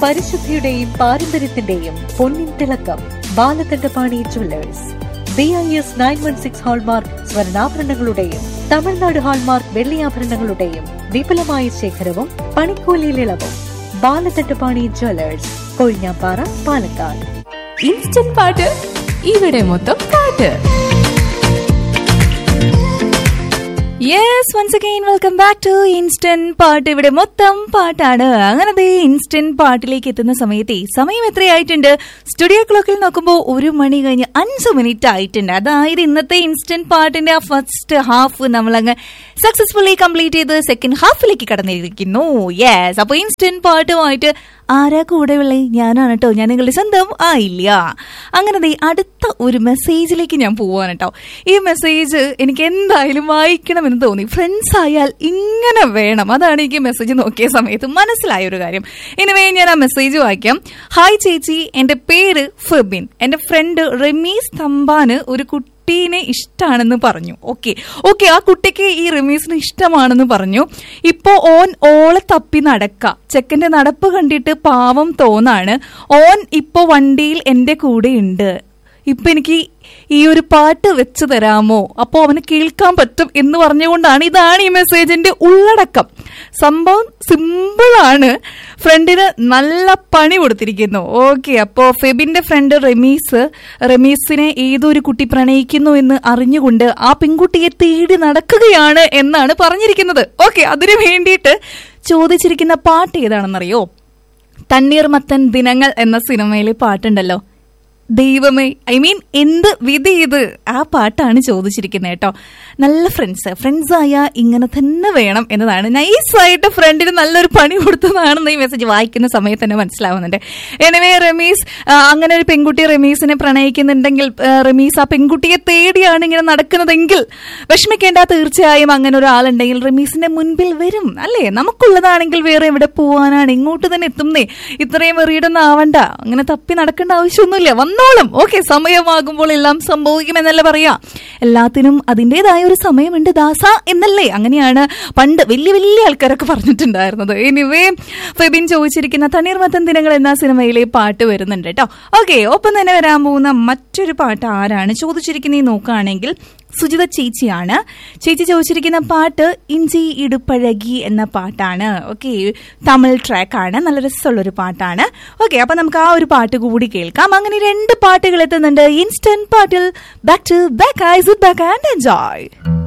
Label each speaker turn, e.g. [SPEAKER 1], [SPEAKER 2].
[SPEAKER 1] പരിശുദ്ധിയുടെയും പാരമ്പര്യത്തിന്റെയും പൊന്നിൻ തിളക്കം Balakandapani jewellers B I S nine one six hallmark സ്വർണ്ണാഭരണങ്ങളുടെയും തമിഴ്നാട് ഹാൾമാർക്ക് വെള്ളിയാഭരണങ്ങളുടെയും വിപുലമായ ശേഖരവും പണിക്കൂലിയിൽ ഇളവും ബാലകണ്ഠപാണി ജുവല്ലേഴ്സ് കൊഴിഞ്ഞാപ്പാറ പാലക്കാട്
[SPEAKER 2] ഇൻസ്റ്റന്റ് പാട്ട് ഇവിടെ മൊത്തം പാട്ട് yes once again welcome back to instant പാട്ട് ഇവിടെ മൊത്തം പാട്ടാണ് അങ്ങനെ ദേ ഇൻസ്റ്റന്റ് പാട്ടിലേക്ക് എത്തുന്ന സമയത്തെ സമയം എത്രയായിട്ടുണ്ട് സ്റ്റുഡിയോ ക്ലോക്കിൽ നോക്കുമ്പോൾ ഒരു മണി കഴിഞ്ഞ് അഞ്ച് മിനിറ്റ് ആയിട്ടുണ്ട് അതായത് ഇന്നത്തെ ഇൻസ്റ്റന്റ് പാട്ടിന്റെ ആ ഫസ്റ്റ് ഹാഫ് നമ്മളങ്ങ് സക്സസ്ഫുള്ളി കംപ്ലീറ്റ് ചെയ്ത് സെക്കൻഡ് ഹാഫിലേക്ക് കടന്നിരിക്കുന്നു യെസ് അപ്പൊ ഇൻസ്റ്റന്റ് പാട്ടുമായിട്ട് ആരാ കൂടെയുള്ള ഞാനാണ് കേട്ടോ ഞാൻ നിങ്ങളുടെ സ്വന്തം ആയില്ല അങ്ങനെ ദേ അടുത്ത ഒരു മെസ്സേജിലേക്ക് ഞാൻ പോവാണ് കേട്ടോ ഈ മെസ്സേജ് എനിക്ക് എന്തായാലും വായിക്കണമെന്ന് തോന്നി ഫ്രണ്ട്സ് ആയാൽ ഇങ്ങനെ വേണം അതാണ് എനിക്ക് മെസ്സേജ് നോക്കിയ സമയത്ത് മനസ്സിലായ ഒരു കാര്യം ഇനിവേ ഞാൻ ആ മെസ്സേജ് വായിക്കാം ഹായ് ചേച്ചി എന്റെ പേര് ഫെബിൻ എന്റെ ഫ്രണ്ട് റമീസ് തമ്പാന് ഒരു കുട്ടി കുട്ടീനെ ഇഷ്ടമാണെന്ന് പറഞ്ഞു ഓക്കെ ഓക്കെ ആ കുട്ടിക്ക് ഈ റിമീസിന് ഇഷ്ടമാണെന്ന് പറഞ്ഞു ഇപ്പോ ഓൻ ഓളെ തപ്പി നടക്ക ചെക്കന്റെ നടപ്പ് കണ്ടിട്ട് പാവം തോന്നാണ് ഓൻ ഇപ്പോ വണ്ടിയിൽ എന്റെ കൂടെ ഉണ്ട് ഇപ്പൊ എനിക്ക് ഈ ഒരു പാട്ട് വെച്ച് തരാമോ അപ്പോ അവന് കേൾക്കാൻ പറ്റും എന്ന് പറഞ്ഞുകൊണ്ടാണ് ഇതാണ് ഈ മെസ്സേജിന്റെ ഉള്ളടക്കം സംഭവം സിമ്പിൾ ആണ് ഫ്രണ്ടിന് നല്ല പണി കൊടുത്തിരിക്കുന്നു ഓക്കെ അപ്പോ ഫെബിന്റെ ഫ്രണ്ട് റമീസ് റമീസിനെ ഏതൊരു കുട്ടി പ്രണയിക്കുന്നു എന്ന് അറിഞ്ഞുകൊണ്ട് ആ പെൺകുട്ടിയെ തേടി നടക്കുകയാണ് എന്നാണ് പറഞ്ഞിരിക്കുന്നത് ഓക്കെ അതിനു വേണ്ടിയിട്ട് ചോദിച്ചിരിക്കുന്ന പാട്ട് ഏതാണെന്നറിയോ തണ്ണീർമത്തൻ ദിനങ്ങൾ എന്ന സിനിമയിലെ പാട്ടുണ്ടല്ലോ ദൈവമേ ഐ മീൻ എന്ത് വിധി ഇത് ആ പാട്ടാണ് ചോദിച്ചിരിക്കുന്നത് കേട്ടോ നല്ല ഫ്രണ്ട്സ് ഫ്രണ്ട്സ് ആയ ഇങ്ങനെ തന്നെ വേണം എന്നതാണ് നൈസായിട്ട് ഫ്രണ്ടിന് നല്ലൊരു പണി കൊടുത്തതാണെന്ന് ഈ മെസ്സേജ് വായിക്കുന്ന സമയത്ത് തന്നെ മനസ്സിലാവുന്നുണ്ട് എനിവേ റമീസ് ആ, അങ്ങനെ ഒരു പെൺകുട്ടി റമീസിനെ പ്രണയിക്കുന്നുണ്ടെങ്കിൽ ആ, റമീസ് ആ പെൺകുട്ടിയെ തേടിയാണ് ഇങ്ങനെ നടക്കുന്നതെങ്കിൽ വിഷമിക്കേണ്ട തീർച്ചയായും അങ്ങനെ ഒരാളുണ്ടെങ്കിൽ റമീസിന്റെ മുൻപിൽ വരും അല്ലേ നമുക്കുള്ളതാണെങ്കിൽ വേറെ എവിടെ പോവാനാണ് ഇങ്ങോട്ട് തന്നെ എത്തുന്നേ ഇത്രയും വെറിയിടൊന്നും ആവണ്ട അങ്ങനെ തപ്പി നടക്കേണ്ട ആവശ്യമൊന്നുമില്ല വന്നോളും ഓക്കെ സമയമാകുമ്പോൾ എല്ലാം സംഭവിക്കുമെന്നല്ല പറയാ എല്ലാത്തിനും അതിൻ്റെതായ ഒരു സമയമുണ്ട് ദാസ എന്നല്ലേ അങ്ങനെയാണ് പണ്ട് വലിയ വലിയ ആൾക്കാരൊക്കെ പറഞ്ഞിട്ടുണ്ടായിരുന്നത് എനിവേ ഫെബിൻ ചോദിച്ചിരിക്കുന്ന തണ്ണീർമത്തൻ ദിനങ്ങൾ എന്ന സിനിമയിലെ പാട്ട് വരുന്നുണ്ട് കേട്ടോ ഓക്കെ ഒപ്പം തന്നെ വരാൻ പോകുന്ന മറ്റൊരു പാട്ട് ആരാണ് ചോദിച്ചിരിക്കുന്നത് നോക്കുകയാണെങ്കിൽ സുജിത ചേച്ചിയാണ് ചേച്ചി ചോദിച്ചിരിക്കുന്ന പാട്ട് ഇഞ്ചി ഇടുപ്പഴകി എന്ന പാട്ടാണ് ഓക്കെ തമിഴ് ട്രാക്കാണ് നല്ല രസമുള്ളൊരു പാട്ടാണ് ഓക്കെ അപ്പൊ നമുക്ക് ആ ഒരു പാട്ട് കൂടി കേൾക്കാം അങ്ങനെ രണ്ട് പാട്ടുകൾ എത്തുന്നുണ്ട് ഇൻസ്റ്റന്റ് പാട്ടിൽ back to back I back and enjoy